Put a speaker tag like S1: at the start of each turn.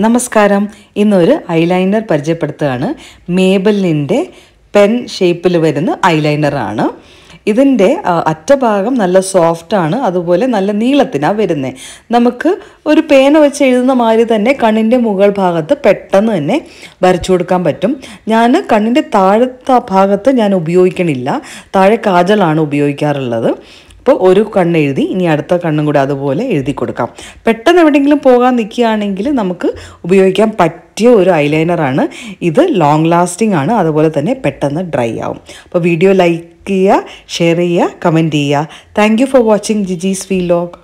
S1: നമസ്കാരം ഇന്നൊരു ഐലൈനർ പരിചയപ്പെടുത്തുകയാണ് മേബലിൻ്റെ പെൻ ഷേപ്പിൽ വരുന്ന ഐലൈനറാണ് ഇതിൻ്റെ ആ, അറ്റഭാഗം നല്ല സോഫ്റ്റാണ് അതുപോലെ നല്ല നീളത്തിനാണ് വരുന്നത് നമുക്ക് ഒരു പേന വെച്ച് എഴുതുന്ന മാതിരി തന്നെ കണ്ണിൻ്റെ മുകൾ ഭാഗത്ത് പെട്ടെന്ന് തന്നെ വരച്ചു കൊടുക്കാൻ പറ്റും ഞാൻ കണ്ണിൻ്റെ താഴത്തെ ഭാഗത്ത് ഞാൻ ഉപയോഗിക്കണില്ല താഴെ കാജലാണ് ഉപയോഗിക്കാറുള്ളത് അപ്പോൾ ഒരു കണ്ണ് എഴുതി ഇനി അടുത്ത കണ്ണും കൂടെ അതുപോലെ എഴുതി കൊടുക്കാം പെട്ടെന്ന് എവിടെയെങ്കിലും പോകാൻ നിൽക്കുകയാണെങ്കിൽ നമുക്ക് ഉപയോഗിക്കാൻ പറ്റിയ ഒരു ഐലൈനറാണ് ഇത് ലോങ് ലാസ്റ്റിംഗ് ആണ് അതുപോലെ തന്നെ പെട്ടെന്ന് ഡ്രൈ ആവും അപ്പോൾ വീഡിയോ ലൈക്ക് ചെയ്യുക ഷെയർ ചെയ്യുക കമൻറ്റ് ചെയ്യുക thank you for watching Gigi's വീലോഗ്